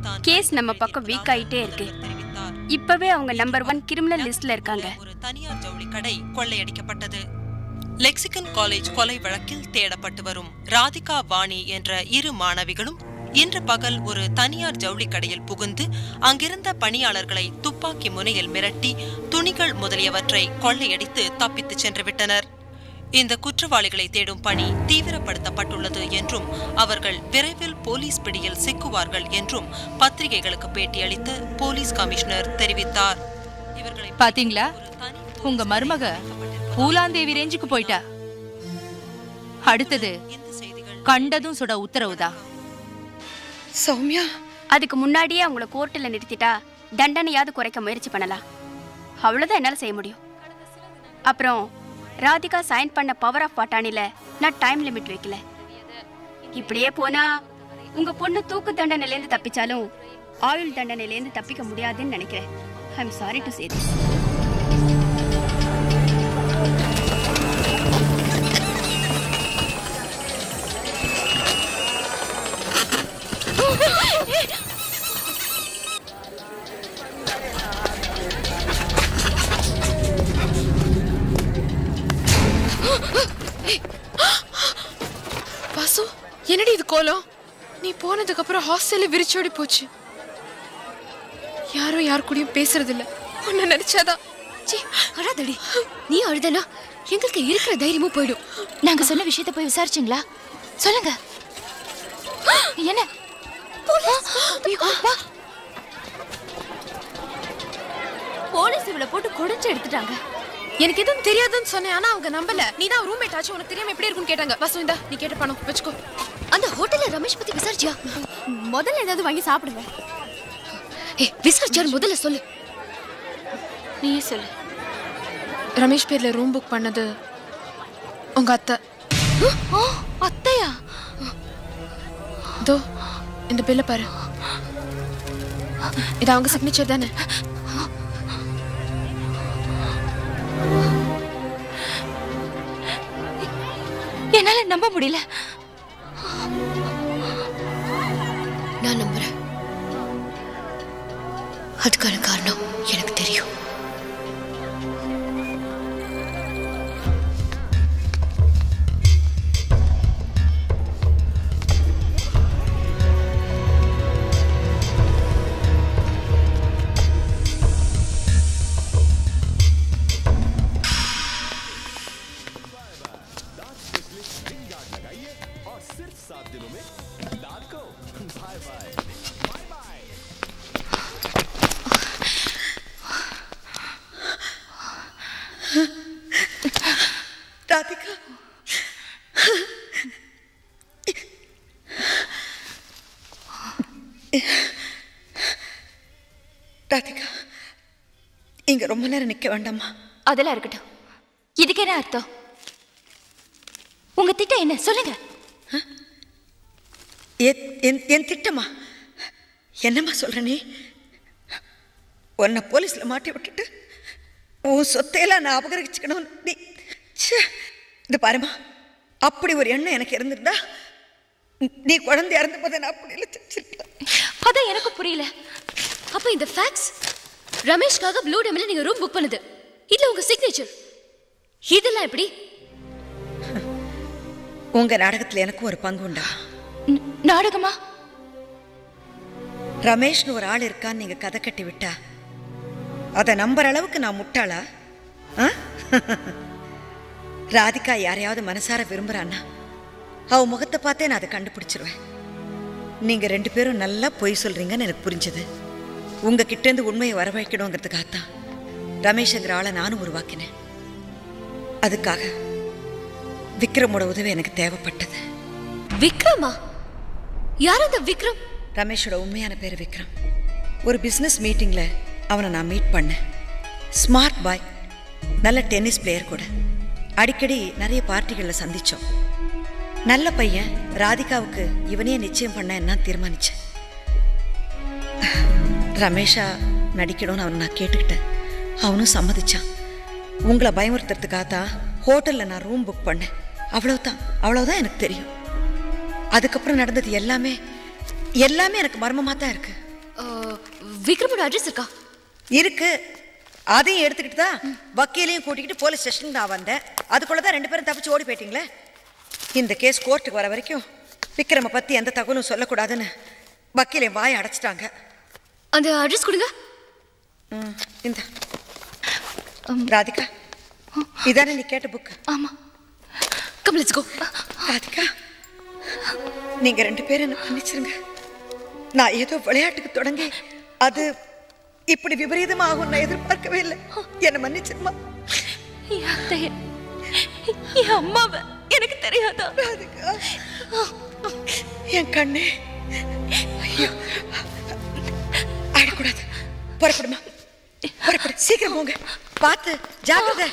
Case நம்ம பக்கம் week ஆயிட்டே இருக்கு இப்பவே அவங்க நம்பர் ஒன் கிரிமினல் லிஸ்ட்ல இருக்காங்க ஒரு தனியார் ஜவுளி கடை கொள்ளையடிக்கப்பட்டது லெக்சிகன் காலேஜ் கொலை வழக்கில் தேடப்பட்டு வரும் ராதிகா வாணி என்ற இரு மாணவிகளும் இன்று பகல் ஒரு தனியார் ஜவுளி கடையில் புகுந்து அங்கிருந்த பணியாளர்களை துப்பாக்கி முனையில் மிரட்டி துணிகள் முதலியவற்றை கொள்ளையடித்து தப்பித்துச் சென்று விட்டனர் இந்த குற்றவாளிகளை தேடும் பணி தீவிரப்படுத்தப்பட்டுள்ளது என்றும் அவர்கள் விரைவில் போலீஸ் பிடியில் சிக்குவார்கள் என்றும் பத்திரிகைகளுக்கு பேட்டியளித்த போலீஸ் கமிஷனர் தெரிவித்தார் இவர்களை பாத்தீங்களா உங்க மருமக பூலாந்தேவி ரேஞ்சுக்கு போயிட்டா அடுத்தது இந்த செய்திகள் கண்டதும் சுட உத்தரவுதான் சௌமியா அதுக்கு முன்னாடியே அவங்கள கோர்ட்டில் நிறுத்திட்டா தண்டனையாவது குறைக்க முயற்சி பண்ணலாம் அவ்வளோதான் என்னால் செய்ய முடியும் அப்புறம் ராதிகா சைன் பண்ண பவர் ஆஃப் பட்டாணில நான் டைம் லிமிட் வைக்கல இப்படியே போனா உங்க பொண்ணு தூக்கு தண்டனையிலேருந்து தப்பிச்சாலும் ஆயுள் தண்டனையிலேருந்து தப்பிக்க முடியாதுன்னு நினைக்கிறேன் I'm sorry to say this Vasu என்னடி இது கோலம் நீ போனதுக்கு அப்புறம் ஹாஸ்டல்ல விரிச்சோடி போச்சு யாரும் யார் கூடயும் பேசுறது இல்ல உன்னை நினைச்சாதான் ச்சீ, அழாதடி நீ அழுதனா எங்களுக்கு இருக்கிற தைரியமும் போயிடும் நாங்க சொன்ன விஷயத்த போய் விசாரிச்சீங்களா சொல்லுங்க என்ன போலீஸ் இவளை போட்டு கொடைச்சு எடுத்துட்டாங்க எனக்கு எதுவும் தெரியாதுன்னு சொன்னேன் ஆனா அவங்க நம்பல நீ தான் ரூம்மேட் ஆச்சு உனக்கு தெரியாம எப்படி இருக்குன்னு கேட்டாங்க வாசு இந்தா நீ கேட்ட பணம் வச்சுக்கோ அந்த ஹோட்டல்ல ரமேஷ் பத்தி விசாரிச்சியா முதல்ல ஏதாவது வாங்கி சாப்பிடுங்க ஏ விசாரிச்சாரு முதல்ல சொல்லு நீயே சொல்லு ரமேஷ் பேர்ல ரூம் புக் பண்ணது உங்க அத்தை ஆ, அத்தையா தோ இந்த பில்ல பாரு இது அவங்க சிக்னேச்சர் தானே என்னால நம்ப முடியல நான் நம்புறேன் அதுக்கான காரணம் எனக்கு தெரியும் ராதிகா ராதிகா இங்க ரொம்ப நேரம் நிக்க வேண்டாமா அதெல்லாம் இருக்கட்டும் இதுக்கு என்ன அர்த்தம் உங்க திட்டம் என்ன சொல்லுங்க என்- என் என் திட்டமா என்னம்மா சொல்ற நீ உன்னை போலீஸ்ல மாட்டி விட்டுட்டு உன் சொத்தையெல்லாம் நான் அபகரிச்சுக்கணும் நீ ச்சே. இது பாருமா அப்படி ஒரு எண்ணம் எனக்கு இருந்திருந்தா நீ குழந்தை இறந்த போதை நான் அப்படி இல்லை செஞ்சிருக்கலாம் அதான் எனக்கு புரியல அப்ப இந்த ஃபேக்ஸ் ரமேஷ்காக ப்ளூ டேம்ல நீங்க ரூம் புக் பண்ணது இதுல உங்க சிக்னேச்சர் இதெல்லாம் எப்படி உங்க நாடகத்துல எனக்கும் ஒரு பங்கு உண்டா ந- நாடகமா ரமேஷ்னு ஒரு ஆள் இருக்கான்னு நீங்க கதை கட்டி விட்டா அதை நம்புற அளவுக்கு நான் முட்டாளா ஆ? ராதிகா யாரையாவது மனசார விரும்புறான்னா அவ முகத்தை பார்த்தே நான் அதை கண்டுபிடிச்சிருவேன் நீங்க ரெண்டு பேரும் நல்லா பொய் சொல்றீங்கன்னு எனக்கு புரிஞ்சது உங்க கிட்டேருந்து உண்மையை வரவழைக்கணுங்கிறதுக்காகத்தான் ரமேஷ்ங்கிற ஆளை நானும் உருவாக்கினேன் அதுக்காக விக்ரமோட உதவி எனக்கு தேவைப்பட்டது விக்ரமா யார் அந்த விக்ரம் ரமேஷோட உண்மையான பேர் விக்ரம் ஒரு பிஸ்னஸ் மீட்டிங்கில் அவனை நான் மீட் பண்ணேன் ஸ்மார்ட் பாய் நல்ல டென்னிஸ் பிளேயர் கூட அடிக்கடி நிறைய பார்ட்டிகளில் சந்தித்தோம் நல்ல பையன் ராதிகாவுக்கு இவனையே நிச்சயம் பண்ண என்ன தீர்மானிச்சேன் ரமேஷா நடிக்கணும்னு அவனை நான் கேட்டுக்கிட்டேன் அவனும் சம்மதிச்சான் உங்களை பயமுறுத்துறதுக்காக தான் ஹோட்டலில் நான் ரூம் புக் பண்ணேன் அவ்வளவுதான் அவ்வளவுதான் எனக்கு தெரியும் அதுக்கப்புறம் நடந்தது எல்லாமே எல்லாமே எனக்கு மர்மமாக தான் இருக்கு விக்ரமோட அட்ரஸ் இருக்கா இருக்கு அதையும் எடுத்துக்கிட்டு தான் வக்கீலையும் கூட்டிக்கிட்டு போலீஸ் ஸ்டேஷனுக்கு நான் வந்தேன் அதுக்குள்ள தான் ரெண்டு பேரும் தப்பிச்சு ஓடி போயிட்டீங்களே இந்த கேஸ் கோர்ட்டுக்கு வர வரைக்கும் விக்ரம பத்தி எந்த தகவலும் சொல்லக்கூடாதுன்னு வக்கீலை வாயை அடைச்சிட்டாங்க அந்த அட்ரஸ் கொடுங்க ம், இந்த ராதிகா இதானே நீ கேட்ட புக்கு ஆமா கம் லெட்ஸ் கோ ராதிகா நீங்க ரெண்டு பேரும் என்ன மன்னிச்சிருங்க நான் ஏதோ விளையாட்டுக்கு தொடங்கி அது இப்படி விபரீதமா ஆகும் நான் எதிர்பார்க்கவே இல்லை என்ன மன்னிச்சிருமா என் அத்தைய என் அம்மாவை எனக்கு தெரியாதா ராதிகா என் கண்ணே ஐயோ ஆடக்கூடாது புறப்படுமா புறப்படு சீக்கிரம் போங்க பார்த்து ஜாக்கிரதை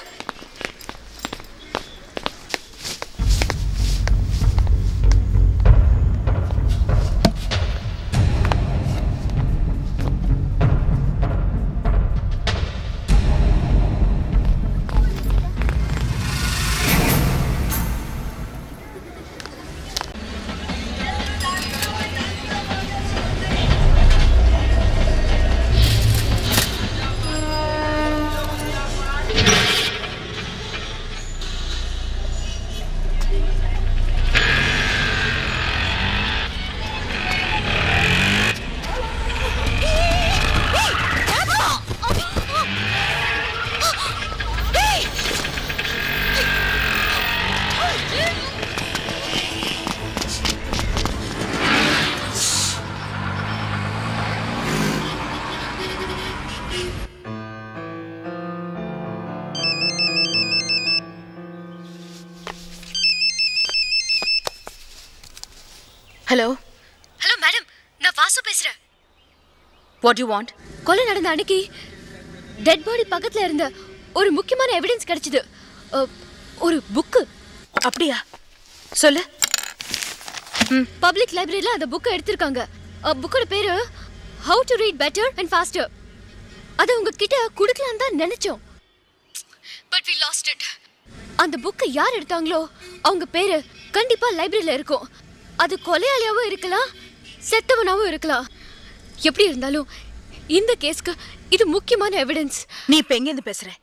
ஹலோ ஹலோ மேடம் நான் வாசு பேசுறேன் வாட் யூ வாண்ட் கொலை நடந்த அன்னைக்கு டெட் பாடி பக்கத்துல இருந்த ஒரு முக்கியமான எவிடன்ஸ் கிடைச்சது அ, ஒரு புக்கு அப்படியா சொல்லு பப்ளிக் லைப்ரரியில அந்த புக்கை எடுத்திருக்காங்க புக்கோட பேரு how to read better and faster அதை உங்ககிட்ட கொடுக்கலாம் தான் நினைச்சோம் பட் வி லாஸ்ட் இட் அந்த புக்கை யார் எடுத்தாங்களோ அவங்க பேரு கண்டிப்பா லைப்ரரியில இருக்கும் அது கொலையாளியாவும் இருக்கலாம் செத்தவனாவும் இருக்கலாம் எப்படி இருந்தாலும் இந்த கேஸ்க்கு இது முக்கியமான எவிடன்ஸ் நீ இப்ப எங்க இருந்து பேசுற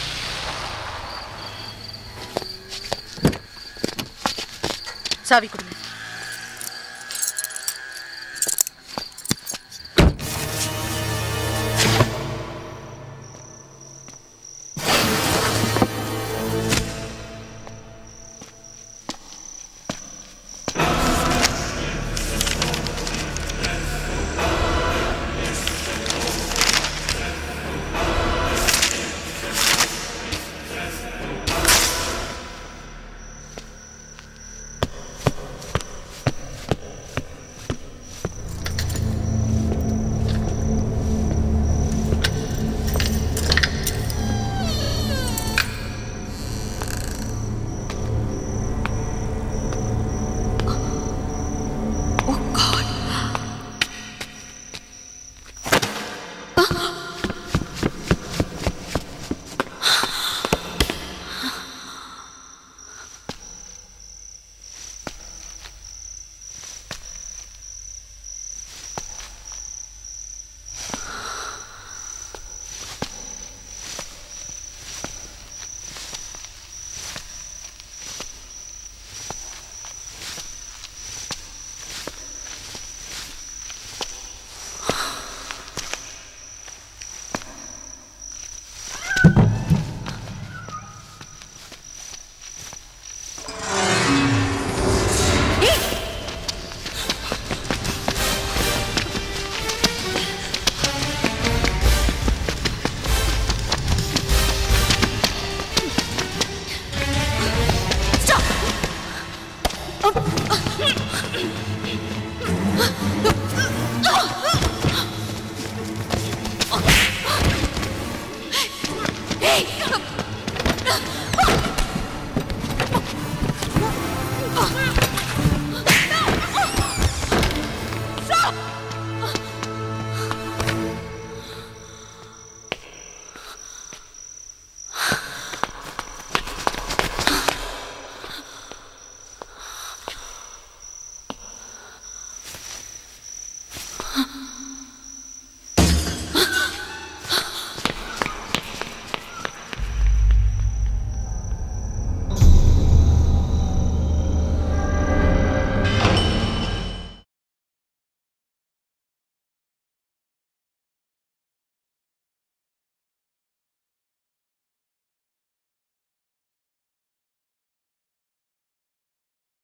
சாவி கொடுங்க